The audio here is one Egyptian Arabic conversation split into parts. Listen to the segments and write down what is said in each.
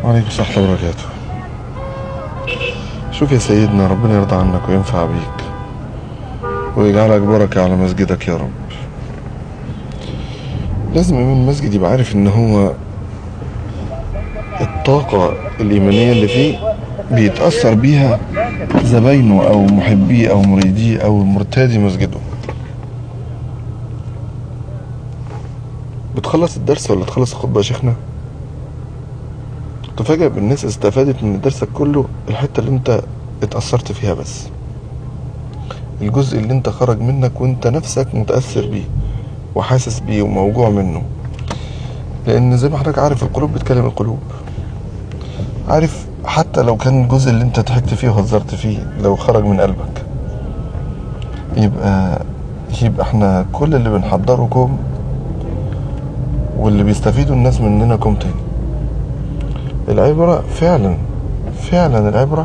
وعليكم السلام ورحمة الله وبركاته شوف يا سيدنا ربنا يرضى عنك وينفع بيك ويجعلك بركة على مسجدك يا رب لازم إمام المسجد يبقى عارف إن هو الطاقة الإيمانية اللي فيه بيتأثر بيها زباينه أو محبيه أو مريديه أو مرتادي مسجده بتخلص الدرس ولا تخلص الخطبة يا شيخنا؟ تفاجأ بالناس استفادت من درسك كله الحتة اللي انت اتأثرت فيها بس الجزء اللي انت خرج منك وانت نفسك متأثر بيه وحاسس بيه وموجوع منه لان زي ما حضرتك عارف القلوب بتكلم القلوب عارف حتى لو كان الجزء اللي انت ضحكت فيه وهزرت فيه لو خرج من قلبك يبقى يبقى احنا كل اللي بنحضره كوم واللي بيستفيدوا الناس مننا كوم تاني العبرة فعلا فعلا العبرة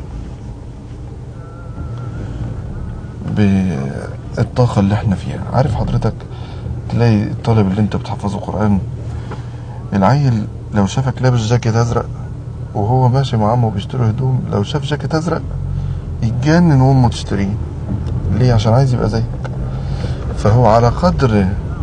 بالطاقة اللي احنا فيها عارف حضرتك تلاقي الطالب اللي انت بتحفظه قرآن العيل لو شافك لابس جاكيت ازرق وهو ماشي مع عمه بيشتروا هدوم لو شاف جاكيت ازرق يتجنن وامه تشتريه ليه عشان عايز يبقى زيك فهو على قدر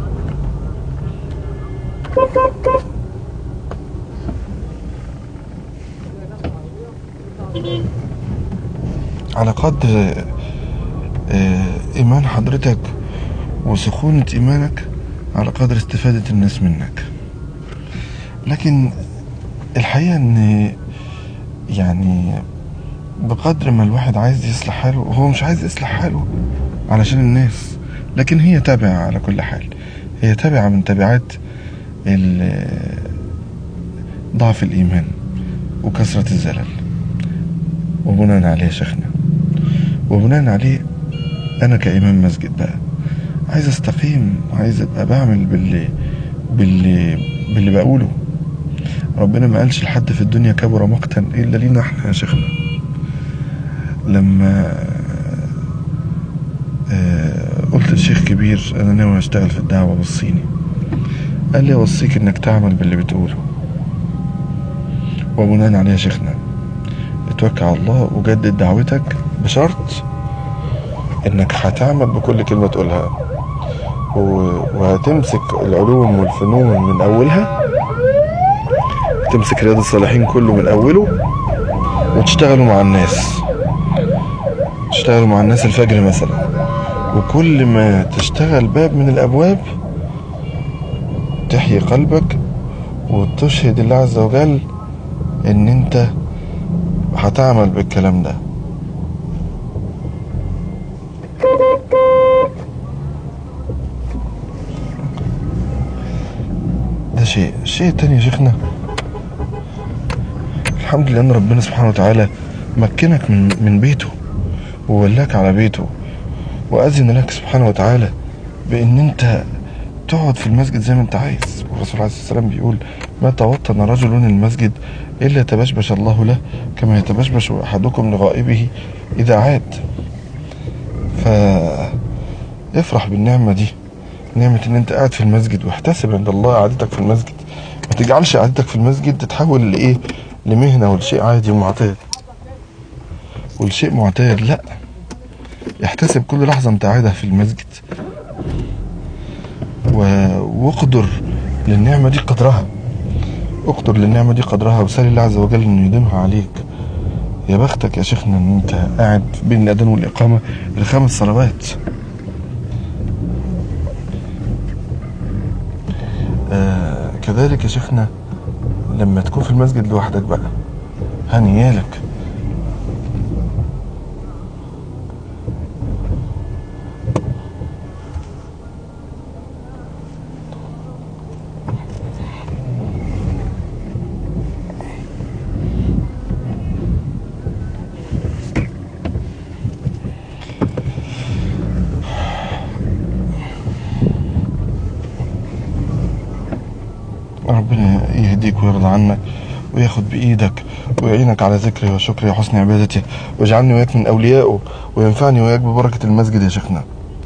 على قدر آه، ايمان حضرتك وسخونة ايمانك على قدر استفادة الناس منك لكن الحقيقة ان يعني بقدر ما الواحد عايز يصلح حاله هو مش عايز يصلح حاله علشان الناس لكن هي تابعة على كل حال هي تابعة من تبعات ال- ضعف الإيمان وكثرة الزلل وبناء عليه يا شيخنا وبناء عليه أنا كإمام مسجد بقى عايز أستقيم وعايز أبقى بعمل باللي باللي باللي بقوله ربنا ما قالش لحد في الدنيا كبر مقتا إلا لينا احنا يا شيخنا لما آه، قلت لشيخ كبير أنا ناوي أشتغل في الدعوة وصيني قال لي أوصيك إنك تعمل باللي بتقوله وبناء عليه يا شيخنا اتوكل على الله وجدد دعوتك بشرط انك هتعمل بكل كلمة تقولها و- وهتمسك العلوم والفنون من اولها تمسك رياض الصالحين كله من اوله وتشتغلوا مع الناس تشتغلوا مع الناس الفجر مثلا وكل ما تشتغل باب من الابواب تحيي قلبك وتشهد الله عز وجل ان انت هتعمل بالكلام ده ده شيء الشيء التاني يا شيخنا الحمد لله ان ربنا سبحانه وتعالى مكنك من من بيته وولاك على بيته واذن لك سبحانه وتعالى بان انت تقعد في المسجد زي ما انت عايز والرسول عليه الصلاه والسلام بيقول ما توطن رجل المسجد الا تبشبش الله له كما يتبشبش احدكم لغائبه اذا عاد ف افرح بالنعمه دي نعمه ان انت قاعد في المسجد واحتسب عند الله قعدتك في المسجد ما تجعلش قعدتك في المسجد تتحول لايه لمهنه ولشيء عادي ومعتاد ولشيء معتاد لا احتسب كل لحظه انت قاعدها في المسجد و- واقدر للنعمة دي قدرها اقدر للنعمة دي قدرها وسال الله عز وجل انه يديمها عليك يا بختك يا شيخنا ان انت قاعد بين الاذان والاقامة لخمس صلوات آه كذلك يا شيخنا لما تكون في المسجد لوحدك بقى هنيالك ربنا يهديك ويرضى عنك وياخد بإيدك ويعينك على ذكره وشكره وحسن عبادته واجعلني وياك من أوليائه وينفعني وياك ببركة المسجد يا شيخنا